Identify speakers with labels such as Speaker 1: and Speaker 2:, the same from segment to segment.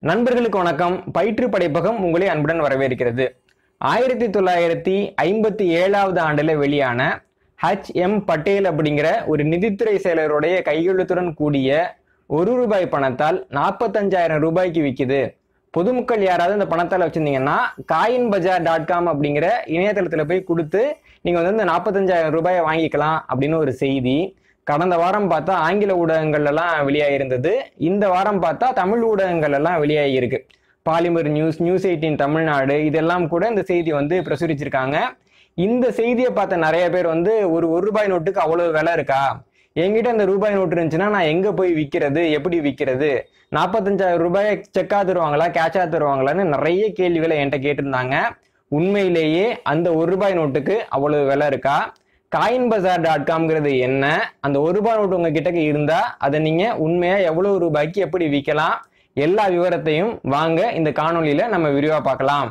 Speaker 1: நண்பர்களுக்கு வணக்கம் பயிற்று படைப்பகம் உங்களை அன்புடன் வரவேற்கிறது ஆயிரத்தி தொள்ளாயிரத்தி ஐம்பத்தி ஏழாவது ஆண்டுல வெளியான ஹச் எம் பட்டேல் அப்படிங்கிற ஒரு நிதித்துறை செயலருடைய கையெழுத்துடன் கூடிய ஒரு ரூபாய் பணத்தால் நாற்பத்தஞ்சாயிரம் ரூபாய்க்கு விற்கிது பொதுமக்கள் யாராவது இந்த பணத்தால் வச்சிருந்தீங்கன்னா காயின் பஜார் டாட் காம் அப்படிங்கிற இணையதளத்தில் போய் கொடுத்து நீங்கள் வந்து இந்த நாற்பத்தஞ்சாயிரம் ரூபாயை வாங்கிக்கலாம் அப்படின்னு ஒரு செய்தி கடந்த வாரம் பார்த்தா ஆங்கில ஊடகங்கள் எல்லாம் வெளியாகிருந்தது இந்த வாரம் பார்த்தா தமிழ் ஊடகங்கள் எல்லாம் வெளியாகியிருக்கு Polimer news news eighteen Tamil Nadu இதெல்லாம் கூட இந்த செய்தி வந்து பிரசுரிச்சிருக்காங்க இந்த செய்தியை பார்த்த நிறைய பேர் வந்து ஒரு ஒரு ரூபாய் நோட்டுக்கு அவ்வளவு விலை இருக்கா என்கிட்ட இந்த ரூபாய் நோட்டு இருந்துச்சுன்னா நான் எங்க போய் விற்கிறது எப்படி விற்கிறது நாற்பத்தஞ்சாயிரம் ரூபாய் செக்கா தருவாங்களா கேஷா தருவாங்களான்னு நிறைய கேள்விகளை என்கிட்ட கேட்டிருந்தாங்க உண்மையிலேயே அந்த ஒரு ரூபாய் நோட்டுக்கு அவ்வளவு விலை இருக்கா காயின் பஜார் டாட் காம்ங்கிறது என்ன அந்த ஒரு ரூபாய் நோட்டு உங்ககிட்ட இருந்தா அதை நீங்க உண்மையா எவ்வளவு ரூபாய்க்கு எப்படி விற்கலாம் எல்லா விவரத்தையும் வாங்க இந்த காணொளியில நம்ம விரிவா பார்க்கலாம்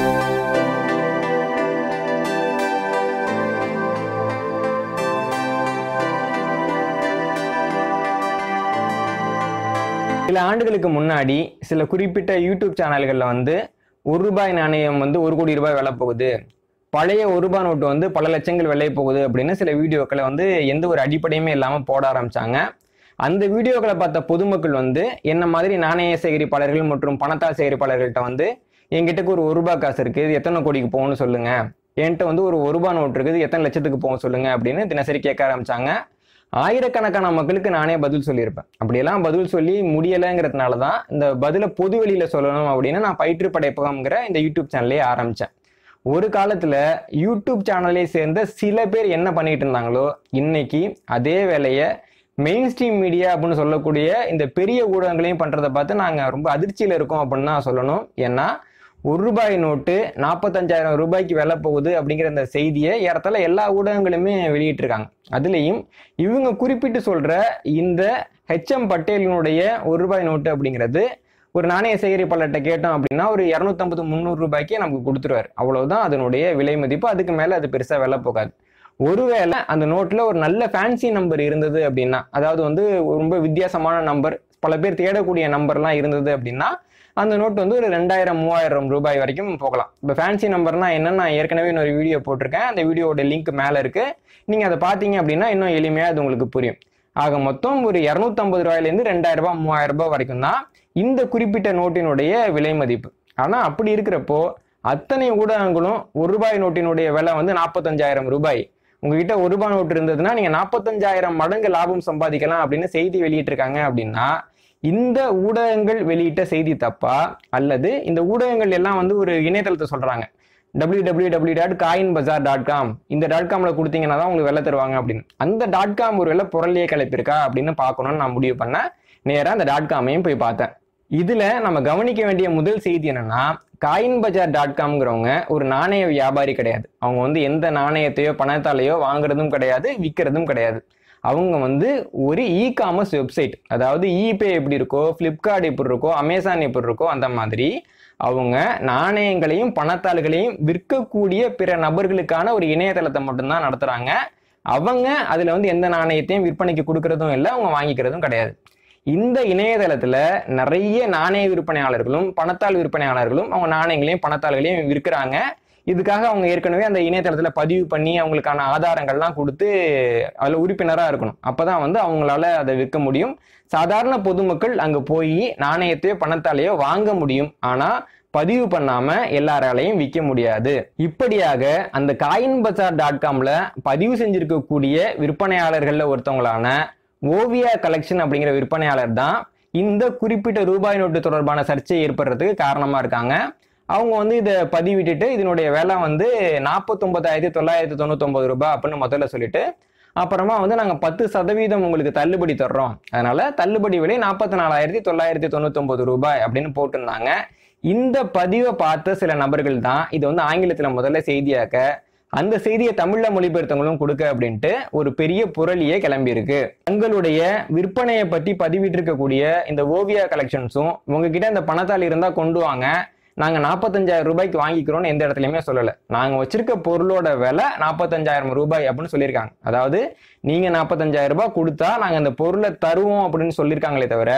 Speaker 1: சில ஆண்டுகளுக்கு முன்னாடி சில குறிப்பிட்ட யூடியூப் சேனல்களில் வந்து ஒரு ரூபாய் நாணயம் வந்து ஒரு கோடி ரூபாய் விலை போகுது பழைய ஒரு ரூபாய் நோட்டு வந்து பல லட்சங்கள் விலை போகுது அப்படின்னு சில வீடியோக்களை வந்து எந்த ஒரு அடிப்படையுமே இல்லாமல் போட ஆரம்பிச்சாங்க அந்த வீடியோக்களை பார்த்த பொதுமக்கள் வந்து என்ன மாதிரி நாணய சேகரிப்பாளர்கள் மற்றும் பணத்தால் சேகரிப்பாளர்கள்ட்ட வந்து என்கிட்ட ஒரு ஒரு ரூபாய் காசு இருக்குது இது எத்தனை கோடிக்கு போகும்னு சொல்லுங்க என்கிட்ட வந்து ஒரு ஒரு ரூபாய் நோட்டு இருக்குது எத்தனை லட்சத்துக்கு போகும் சொல்லுங்க அப்படின்னு தினசரி கேட்க ஆரம்பிச்சாங்க ஆயிரக்கணக்கான மக்களுக்கு நானே பதில் சொல்லியிருப்பேன் அப்படியெல்லாம் பதில் சொல்லி முடியலைங்கிறதுனால தான் இந்த பதிலை பொது வெளியில சொல்லணும் அப்படின்னு நான் பயிற்று படைப்பகம்ங்கிற இந்த யூடியூப் சேனலே ஆரம்பித்தேன் ஒரு காலத்துல யூடியூப் சேனலை சேர்ந்த சில பேர் என்ன பண்ணிட்டு இருந்தாங்களோ இன்னைக்கு அதே வேலையை மெயின் ஸ்ட்ரீம் மீடியா அப்படின்னு சொல்லக்கூடிய இந்த பெரிய ஊடகங்களையும் பண்றதை பார்த்து நாங்கள் ரொம்ப அதிர்ச்சியில் இருக்கோம் அப்படின்னு தான் சொல்லணும் ஏன்னா ஒரு ரூபாய் நோட்டு நாற்பத்தஞ்சாயிரம் ரூபாய்க்கு விலை போகுது அப்படிங்கிற அந்த செய்தியை ஏறத்தாழ எல்லா ஊடகங்களுமே வெளியிட்டிருக்காங்க அதுலேயும் இவங்க குறிப்பிட்டு சொல்ற இந்த ஹெச்எம் பட்டேலினுடைய ஒரு ரூபாய் நோட்டு அப்படிங்கிறது ஒரு நாணய சேகரிப்பாளர்கிட்ட கேட்டோம் அப்படின்னா ஒரு இரநூத்தம்பது முந்நூறு ரூபாய்க்கே நமக்கு கொடுத்துருவார் அவ்வளவுதான் அதனுடைய விலை மதிப்பு அதுக்கு மேலே அது பெருசாக விலை போகாது ஒருவேளை அந்த நோட்டில் ஒரு நல்ல ஃபேன்சி நம்பர் இருந்தது அப்படின்னா அதாவது வந்து ரொம்ப வித்தியாசமான நம்பர் பல பேர் தேடக்கூடிய நம்பர்லாம் இருந்தது அப்படின்னா அந்த நோட் வந்து ஒரு ரெண்டாயிரம் மூவாயிரம் ரூபாய் வரைக்கும் போகலாம் இப்போ ஃபேன்சி நம்பர்னா என்னன்னு நான் ஏற்கனவே இன்னொரு வீடியோ போட்டிருக்கேன் அந்த வீடியோட லிங்க் மேலே இருக்கு நீங்கள் அதை பார்த்தீங்க அப்படின்னா இன்னும் எளிமையாக அது உங்களுக்கு புரியும் ஆக மொத்தம் ஒரு இரநூத்தம்பது ரூபாயிலேருந்து ரெண்டாயிரம் ரூபாய் மூவாயிரம் ரூபாய் வரைக்கும் தான் இந்த குறிப்பிட்ட நோட்டினுடைய விலை மதிப்பு ஆனால் அப்படி இருக்கிறப்போ அத்தனை ஊடகங்களும் ஒரு ரூபாய் நோட்டினுடைய விலை வந்து நாற்பத்தஞ்சாயிரம் ரூபாய் உங்ககிட்ட ஒரு ரூபாய் நோட்டு இருந்ததுன்னா நீங்க நாற்பத்தஞ்சாயிரம் மடங்கு லாபம் சம்பாதிக்கலாம் அப்படின்னு செய்தி வெளியிட்டிருக்காங்க அப்படின்னா இந்த ஊடகங்கள் வெளியிட்ட செய்தி தப்பா அல்லது இந்த ஊடகங்கள் எல்லாம் வந்து ஒரு இணையதளத்தை சொல்றாங்க W W W dot coin bazaar dot com இந்த டாட் காம்ல கொடுத்தீங்கன்னா தான் உங்களுக்கு வெலை தருவாங்க அப்படின்னு அந்த டாட் காம் ஒரு வேலை புரளியே கிளப்பியிருக்கா அப்படின்னு பார்க்கணும்னு நான் முடிவு பண்ணேன் நேராக அந்த டாட் காமையும் போய் பார்த்தேன் இதுல நம்ம கவனிக்க வேண்டிய முதல் செய்தி என்னன்னா காயின் பஜார் டாட் காம்ங்கிறவங்க ஒரு நாணய வியாபாரி கிடையாது அவங்க வந்து எந்த நாணயத்தையோ பணத்தாலேயோ வாங்குறதும் கிடையாது விற்கிறதும் கிடையாது அவங்க வந்து ஒரு இ காமர்ஸ் வெப்சைட் அதாவது இபே எப்படி இருக்கோ ஃப்ளிப்கார்ட் எப்படி இருக்கோ அமேசான் எப்படி இருக்கோ அந்த மாதிரி அவங்க நாணயங்களையும் பணத்தாள்களையும் விற்கக்கூடிய பிற நபர்களுக்கான ஒரு இணையதளத்தை மட்டும்தான் நடத்துறாங்க அவங்க அதுல வந்து எந்த நாணயத்தையும் விற்பனைக்கு கொடுக்கறதும் இல்லை அவங்க வாங்கிக்கிறதும் கிடையாது இந்த இணையதளத்துல நிறைய நாணய விற்பனையாளர்களும் பணத்தாள் விற்பனையாளர்களும் அவங்க நாணயங்களையும் பணத்தாள்களையும் விற்கிறாங்க இதுக்காக அவங்க ஏற்கனவே அந்த இணையதளத்துல பதிவு பண்ணி அவங்களுக்கான ஆதாரங்கள்லாம் கொடுத்து அதுல உறுப்பினரா இருக்கணும் அப்பதான் வந்து அவங்களால அதை விற்க முடியும் சாதாரண பொதுமக்கள் அங்க போய் நாணயத்தையோ பணத்தாலேயோ வாங்க முடியும் ஆனா பதிவு பண்ணாம எல்லாராலையும் விற்க முடியாது இப்படியாக அந்த காயின் பஜார் டாட் காம்ல பதிவு செஞ்சிருக்கக்கூடிய விற்பனையாளர்கள்ல ஒருத்தவங்களான ஓவியா கலெக்ஷன் அப்படிங்கிற விற்பனையாளர் தான் இந்த குறிப்பிட்ட ரூபாய் நோட்டு தொடர்பான சர்ச்சை ஏற்படுறதுக்கு காரணமா இருக்காங்க அவங்க வந்து இதை பதிவிட்டுட்டு இதனுடைய விலை வந்து நாற்பத்தொன்பதாயிரத்தி தொள்ளாயிரத்தி தொண்ணூத்தொன்பது ரூபாய் அப்படின்னு முதல்ல சொல்லிட்டு அப்புறமா வந்து நாங்கள் பத்து சதவீதம் உங்களுக்கு தள்ளுபடி தர்றோம் அதனால தள்ளுபடி விலை நாற்பத்தி நாலாயிரத்தி தொள்ளாயிரத்தி தொண்ணூத்தொன்பது ரூபாய் அப்படின்னு போட்டிருந்தாங்க இந்த பதிவை பார்த்த சில நபர்கள் தான் இது வந்து ஆங்கிலத்தில் முதல்ல செய்தியாக்க அந்த செய்தியை தமிழ்ல மொழிபெயர்த்தவங்களும் கொடுக்க அப்படின்ட்டு ஒரு பெரிய புரளியே கிளம்பியிருக்கு தங்களுடைய விற்பனையை பத்தி பதிவிட்டு இருக்கக்கூடிய இந்த ஓவியா கலெக்ஷன்ஸும் உங்ககிட்ட இந்த பணத்தால் இருந்தா கொண்டு வாங்க நாங்க நாற்பத்தஞ்சாயிரம் ரூபாய்க்கு வாங்கிக்கிறோம்னு எந்த இடத்துலயுமே சொல்லல நாங்க வச்சிருக்க பொருளோட விலை நாற்பத்தஞ்சாயிரம் ரூபாய் அப்படின்னு சொல்லியிருக்காங்க அதாவது நீங்க நாற்பத்தஞ்சாயிரம் ரூபாய் கொடுத்தா நாங்க அந்த பொருளை தருவோம் அப்படின்னு சொல்லியிருக்காங்களே தவிர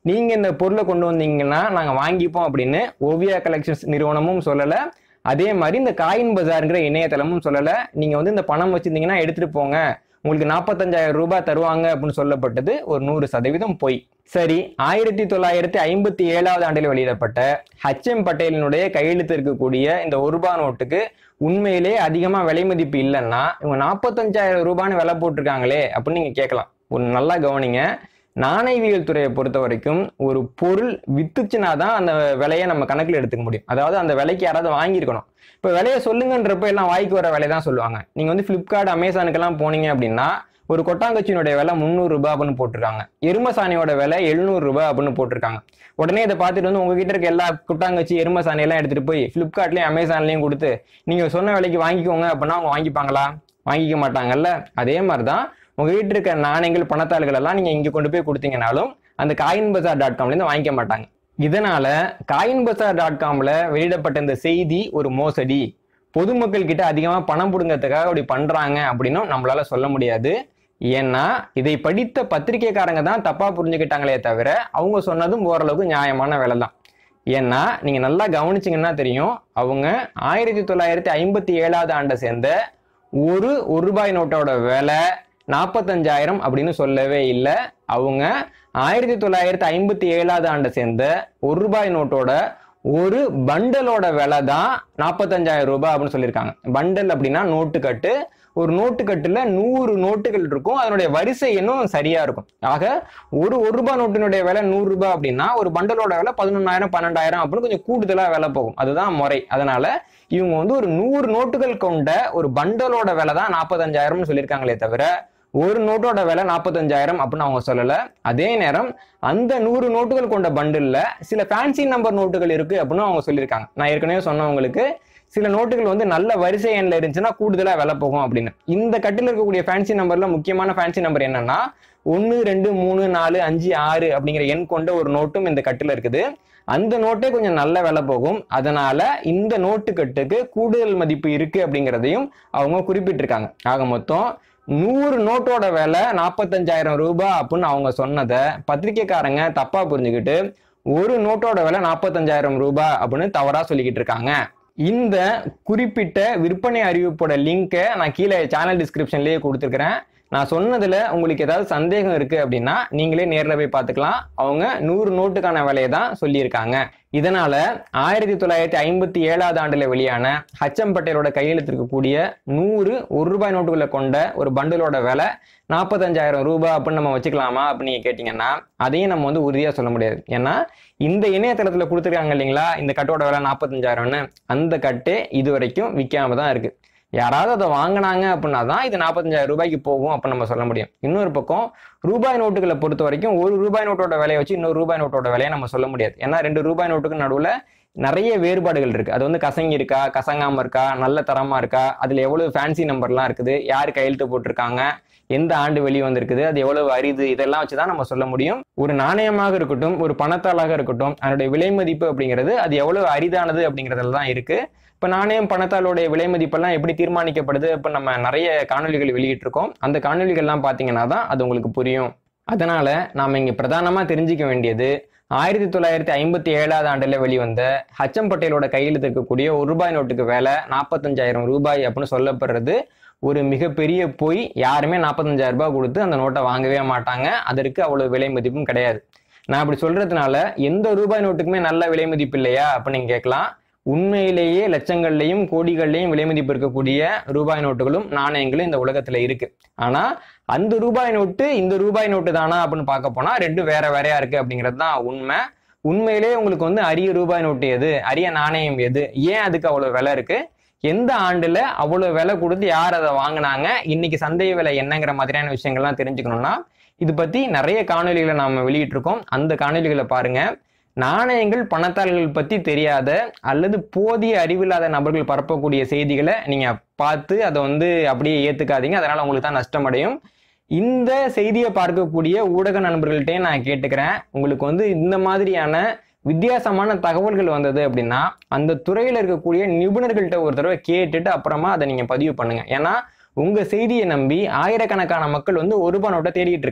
Speaker 1: நீங்க இந்த பொருளை கொண்டு வந்தீங்கன்னா நாங்க வாங்கிப்போம் அப்படின்னு ஓவியா கலெக்ஷன்ஸ் நிறுவனமும் சொல்லல அதே மாதிரி இந்த காயின் பஜார்ங்கிற இணையதளமும் சொல்லல நீங்க வந்து இந்த பணம் வச்சிருந்தீங்கன்னா எடுத்துட்டு போங்க உங்களுக்கு நாற்பத்தஞ்சாயிரம் ரூபாய் தருவாங்க அப்படின்னு சொல்லப்பட்டது ஒரு நூறு சதவீதம் பொய் சரி ஆயிரத்தி தொள்ளாயிரத்தி ஐம்பத்தி ஏழாவது ஆண்டில் வெளியிடப்பட்ட ஹச்எம் பட்டேலினுடைய கையெழுத்து இருக்கக்கூடிய இந்த ஒரு ரூபாய் நோட்டுக்கு உண்மையிலே அதிகமா விலை மதிப்பு இல்லைன்னா இவங்க நாற்பத்தஞ்சாயிரம் ரூபான்னு விலை போட்டிருக்காங்களே அப்படின்னு நீங்க கேட்கலாம் ஒரு நல்லா கவனிங்க நாணயவியல் துறையை பொறுத்த வரைக்கும் ஒரு பொருள் வித்துச்சுனா தான் அந்த விலையை நம்ம கணக்கில் எடுத்துக்க முடியும் அதாவது அந்த விலைக்கு யாராவது வாங்கியிருக்கணும் இப்போ விலையை சொல்லுங்கன்றப்ப எல்லாம் வாய்க்கு வர விலை தான் சொல்லுவாங்க நீங்க வந்து ஃப்ளிப்கார்ட் அமேசானுக்கெல்லாம் போனீங்க அப்படின்னா ஒரு கொட்டாங்கச்சியினுடைய விலை முந்நூறு ரூபாய் அப்படின்னு போட்டிருக்காங்க எருமசாணியோட விலை எழுநூறு ரூபாய் அப்படின்னு போட்டிருக்காங்க உடனே இதை பார்த்துட்டு வந்து உங்ககிட்ட இருக்க எல்லா கொட்டாங்கச்சி எருமசாணி எல்லாம் எடுத்துட்டு போய் ஃப்ளிப்கார்ட்லயும் அமேசான்லயும் கொடுத்து நீங்க சொன்ன விலைக்கு வாங்கிக்கோங்க அப்படின்னா அவங்க வாங்கிப்பாங்களா வாங்கிக்க மாட்டாங்கல்ல அதே மாதிரி தான் உங்ககிட்ட இருக்க நாணயங்கள் பணத்தாள்கள் எல்லாம் நீங்க இங்க கொண்டு போய் கொடுத்தீங்கனாலும் அந்த காயின் பஜார் டாட் காம்ல இருந்து வாங்கிக்க மாட்டாங்க இதனால காயின் பஜார் டாட் காம்ல வெளியிடப்பட்ட இந்த செய்தி ஒரு மோசடி பொதுமக்கள் கிட்ட அதிகமா பணம் புடுங்கிறதுக்காக அப்படி பண்றாங்க அப்படின்னும் நம்மளால சொல்ல முடியாது ஏன்னா இதை படித்த பத்திரிக்கைக்காரங்க தான் தப்பா புரிஞ்சுக்கிட்டாங்களே தவிர அவங்க சொன்னதும் ஓரளவுக்கு நியாயமான வேலை தான் ஏன்னா நீங்க நல்லா கவனிச்சீங்கன்னா தெரியும் அவங்க ஆயிரத்தி தொள்ளாயிரத்தி ஐம்பத்தி ஏழாவது ஆண்டை சேர்ந்த ஒரு ஒரு ரூபாய் நோட்டோட விலை நாற்பத்தஞ்சாயிரம் அப்படின்னு சொல்லவே இல்லை அவங்க ஆயிரத்தி தொள்ளாயிரத்தி ஐம்பத்தி ஏழாவது ஆண்டை சேர்ந்த ஒரு ரூபாய் நோட்டோட ஒரு பண்டலோட விலை தான் நாற்பத்தஞ்சாயிரம் ரூபாய் அப்படின்னு சொல்லியிருக்காங்க பண்டல் அப்படின்னா நோட்டு கட்டு ஒரு நோட்டு கட்டுல நூறு நோட்டுகள் இருக்கும் அதனுடைய வரிசை எண்ணும் சரியா இருக்கும் ஆக ஒரு ஒரு ரூபாய் நோட்டினுடைய விலை நூறு ரூபாய் அப்படின்னா ஒரு பண்டலோட விலை பதினொன்னாயிரம் பன்னெண்டாயிரம் அப்படின்னு கொஞ்சம் கூடுதலா விலை போகும் அதுதான் முறை அதனால இவங்க வந்து ஒரு நூறு நோட்டுகள் கொண்ட ஒரு பண்டலோட விலை தான் நாற்பத்தஞ்சாயிரம்னு சொல்லியிருக்காங்களே தவிர ஒரு நோட்டோட விலை நாற்பத்தஞ்சாயிரம் அப்படின்னு அவங்க சொல்லல அதே நேரம் அந்த நூறு நோட்டுகள் கொண்ட பண்டில்ல சில ஃபேன்சி நம்பர் நோட்டுகள் இருக்கு அப்படின்னு அவங்க சொல்லியிருக்காங்க நான் ஏற்கனவே சொன்னவங்களுக்கு சில நோட்டுகள் வந்து நல்ல வரிசை எண்ணில் இருந்துச்சுன்னா கூடுதலா விலை போகும் அப்படின்னு இந்த கட்டில் இருக்கக்கூடிய ஃபேன்சி நம்பர்ல முக்கியமான ஃபேன்சி நம்பர் என்னன்னா ஒன்று ரெண்டு மூணு நாலு அஞ்சு ஆறு அப்படிங்கிற எண் கொண்ட ஒரு நோட்டும் இந்த கட்டில் இருக்குது அந்த நோட்டே கொஞ்சம் நல்ல விலை போகும் அதனால இந்த நோட்டு கட்டுக்கு கூடுதல் மதிப்பு இருக்கு அப்படிங்கிறதையும் அவங்க குறிப்பிட்டிருக்காங்க ஆக மொத்தம் நூறு நோட்டோட விலை நாற்பத்தஞ்சாயிரம் ரூபாய் அப்படின்னு அவங்க சொன்னதை பத்திரிக்கைக்காரங்க தப்பா புரிஞ்சுக்கிட்டு ஒரு நோட்டோட விலை நாற்பத்தஞ்சாயிரம் ரூபாய் அப்படின்னு தவறா சொல்லிக்கிட்டு இருக்காங்க இந்த குறிப்பிட்ட விற்பனை அறிவிப்போட லிங்கை நான் கீழே சேனல் டிஸ்கிரிப்ஷன்லேயே கொடுத்துருக்கிறேன் நான் சொன்னதுல உங்களுக்கு ஏதாவது சந்தேகம் இருக்கு அப்படின்னா நீங்களே நேர்ல போய் பார்த்துக்கலாம் அவங்க நூறு நோட்டுக்கான விலையை தான் சொல்லியிருக்காங்க இதனால ஆயிரத்தி தொள்ளாயிரத்தி ஐம்பத்தி ஏழாவது ஆண்டுல வெளியான ஹச்சம் பட்டேலோட கையெழுத்து இருக்கக்கூடிய நூறு ஒரு ரூபாய் நோட்டுகளை கொண்ட ஒரு பண்டிலோட விலை நாற்பத்தஞ்சாயிரம் ரூபாய் அப்படின்னு நம்ம வச்சுக்கலாமா அப்படின்னு நீங்க கேட்டீங்கன்னா அதையும் நம்ம வந்து உறுதியா சொல்ல முடியாது ஏன்னா இந்த இணையதளத்துல கொடுத்துருக்காங்க இல்லைங்களா இந்த கட்டோட விலை நாற்பத்தஞ்சாயிரம்னு அந்த கட்டே இது வரைக்கும் விற்காம தான் இருக்கு யாராவது அதை வாங்கினாங்க அப்படின்னா தான் இது நாற்பத்தஞ்சாயிரம் ரூபாய்க்கு போகும் அப்படின்னு நம்ம சொல்ல முடியும் இன்னொரு பக்கம் ரூபாய் நோட்டுகளை பொறுத்த வரைக்கும் ஒரு ரூபாய் நோட்டோட விலையை வச்சு இன்னொரு ரூபாய் நோட்டோட விலையை நம்ம சொல்ல முடியாது ஏன்னா ரெண்டு ரூபாய் நோட்டுக்கு நடுவில் நிறைய வேறுபாடுகள் இருக்கு அது வந்து கசங்கி இருக்கா கசங்காம இருக்கா நல்ல தரமா இருக்கா அதுல எவ்வளவு ஃபேன்சி நம்பர்லாம் இருக்குது யார் கையெழுத்து போட்டிருக்காங்க எந்த ஆண்டு வெளியே வந்திருக்குது அது எவ்வளவு அரிது இதெல்லாம் வச்சுதான் நம்ம சொல்ல முடியும் ஒரு நாணயமாக இருக்கட்டும் ஒரு பணத்தாளாக இருக்கட்டும் அதனுடைய விலை மதிப்பு அப்படிங்கிறது அது எவ்வளவு அரிதானது அப்படிங்கிறதுல தான் இருக்கு இப்போ நாணயம் பணத்தாளுடைய விலை மதிப்பெல்லாம் எப்படி தீர்மானிக்கப்படுது இப்போ நம்ம நிறைய காணொலிகள் வெளியிட்டிருக்கோம் அந்த காணொலிகள்லாம் பார்த்தீங்கன்னா தான் அது உங்களுக்கு புரியும் அதனால நாம இங்க பிரதானமா தெரிஞ்சுக்க வேண்டியது ஆயிரத்தி தொள்ளாயிரத்தி ஐம்பத்தி ஏழாவது ஆண்டுல வெளிவந்த ஹச்சம் பட்டேலோட கையில் இருக்கக்கூடிய ஒரு ரூபாய் நோட்டுக்கு வேலை நாற்பத்தஞ்சாயிரம் ரூபாய் அப்படின்னு சொல்லப்படுறது ஒரு மிகப்பெரிய பொய் யாருமே நாற்பத்தஞ்சாயிரம் ரூபாய் கொடுத்து அந்த நோட்டை வாங்கவே மாட்டாங்க அதற்கு அவ்வளவு விலை மதிப்பும் கிடையாது நான் அப்படி சொல்றதுனால எந்த ரூபாய் நோட்டுக்குமே நல்ல விலை மதிப்பு இல்லையா அப்படின்னு நீங்க கேட்கலாம் உண்மையிலேயே லட்சங்கள்லையும் கோடிகள்லையும் விலை மதிப்பு இருக்கக்கூடிய ரூபாய் நோட்டுகளும் நாணயங்களும் இந்த உலகத்துல இருக்கு ஆனா அந்த ரூபாய் நோட்டு இந்த ரூபாய் நோட்டு தானா அப்படின்னு பார்க்க போனா ரெண்டும் வேற வேறையா இருக்கு அப்படிங்கிறது தான் உண்மை உண்மையிலேயே உங்களுக்கு வந்து அரிய ரூபாய் நோட்டு எது அரிய நாணயம் எது ஏன் அதுக்கு அவ்வளவு விலை இருக்கு எந்த ஆண்டுல அவ்வளவு விலை கொடுத்து யார் அதை வாங்கினாங்க இன்னைக்கு சந்தை விலை என்னங்கிற மாதிரியான விஷயங்கள்லாம் தெரிஞ்சுக்கணும்னா இது பத்தி நிறைய காணொலிகளை நாம வெளியிட்டிருக்கோம் அந்த காணொலிகளை பாருங்க நாணயங்கள் பணத்தாள்கள் பத்தி தெரியாத அல்லது போதிய அறிவில்லாத நபர்கள் பரப்பக்கூடிய செய்திகளை நீங்க பார்த்து அதை வந்து அப்படியே ஏத்துக்காதீங்க அதனால உங்களுக்கு தான் நஷ்டமடையும் இந்த செய்தியை பார்க்கக்கூடிய ஊடக நண்பர்கள்ட்டே நான் கேட்டுக்கிறேன் உங்களுக்கு வந்து இந்த மாதிரியான வித்தியாசமான தகவல்கள் வந்தது அப்படின்னா அந்த துறையில் இருக்கக்கூடிய நிபுணர்கள்ட்ட ஒரு தடவை கேட்டுட்டு அப்புறமா அதை நீங்க பதிவு பண்ணுங்க ஏன்னா உங்க செய்தியை நம்பி ஆயிரக்கணக்கான மக்கள் வந்து ஒரு ரூபாய் நோட்டை தேடிட்டு இருக்காங்க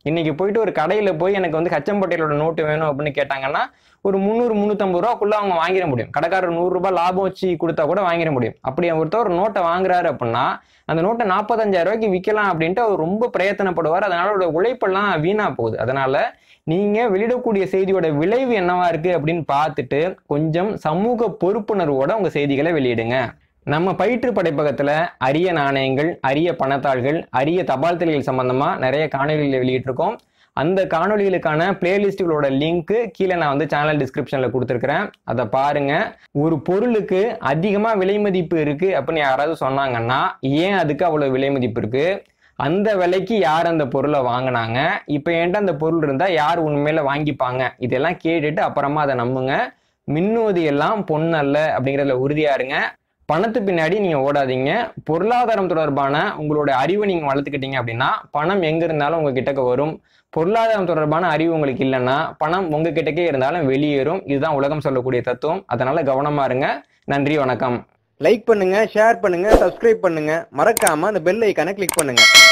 Speaker 1: இன்னைக்கு போயிட்டு ஒரு கடையில போய் எனக்கு வந்து கச்சம்பட்டையிலோட நோட்டு வேணும் அப்படின்னு கேட்டாங்கன்னா ஒரு முந்நூறு முந்நூற்றம்பது ரூபாக்குள்ள அவங்க வாங்கிட முடியும் கடைக்காரர் நூறு ரூபாய் லாபம் வச்சு கொடுத்தா கூட வாங்கிட முடியும் அப்படி ஒருத்தர் ஒரு நோட்டை வாங்குறாரு அப்படின்னா அந்த நோட்டை நாற்பத்தஞ்சாயிரம் ரூபாய்க்கு விற்கலாம் அப்படின்ட்டு அவர் ரொம்ப பிரயத்தனப்படுவார் அதனால அவரோட உழைப்பெல்லாம் வீணா போகுது அதனால நீங்க வெளியிடக்கூடிய செய்தியோட விளைவு என்னவா இருக்கு அப்படின்னு பார்த்துட்டு கொஞ்சம் சமூக பொறுப்புணர்வோட உங்க செய்திகளை வெளியிடுங்க நம்ம பயிற்று படைப்பகத்துல அரிய நாணயங்கள் அரிய பணத்தாள்கள் அரிய தபால் தலைகள் சம்பந்தமா நிறைய காணொலிகளை வெளியிட்டிருக்கோம் அந்த காணொலிகளுக்கான பிளேலிஸ்ட்டுகளோட லிங்க் கீழே நான் வந்து சேனல் டிஸ்கிரிப்ஷன்ல கொடுத்துருக்கிறேன் அதை பாருங்க ஒரு பொருளுக்கு அதிகமா விலை மதிப்பு இருக்கு அப்படின்னு யாராவது சொன்னாங்கன்னா ஏன் அதுக்கு அவ்வளவு விலை மதிப்பு இருக்கு அந்த விலைக்கு யார் அந்த பொருளை வாங்கினாங்க இப்போ என்கிட்ட அந்த பொருள் இருந்தா யார் உண்மையில வாங்கிப்பாங்க இதெல்லாம் கேட்டுட்டு அப்புறமா அதை நம்புங்க மின்னுவது எல்லாம் பொன்னல்ல அப்படிங்கிறதுல உறுதியா இருங்க பணத்து பின்னாடி நீங்க ஓடாதீங்க பொருளாதாரம் தொடர்பான உங்களோட அறிவை நீங்க வளர்த்துக்கிட்டீங்க அப்படின்னா பணம் எங்க இருந்தாலும் உங்க கிட்டக்க வரும் பொருளாதாரம் தொடர்பான அறிவு உங்களுக்கு இல்லைன்னா பணம் உங்க கிட்டக்கே இருந்தாலும் வெளியேறும் இதுதான் உலகம் சொல்லக்கூடிய தத்துவம் அதனால கவனமா இருங்க நன்றி வணக்கம்
Speaker 2: லைக் பண்ணுங்க ஷேர் பண்ணுங்க சப்ஸ்கிரைப் பண்ணுங்க மறக்காம அந்த பெல் ஐக்கானை கிளிக் பண்ணுங்க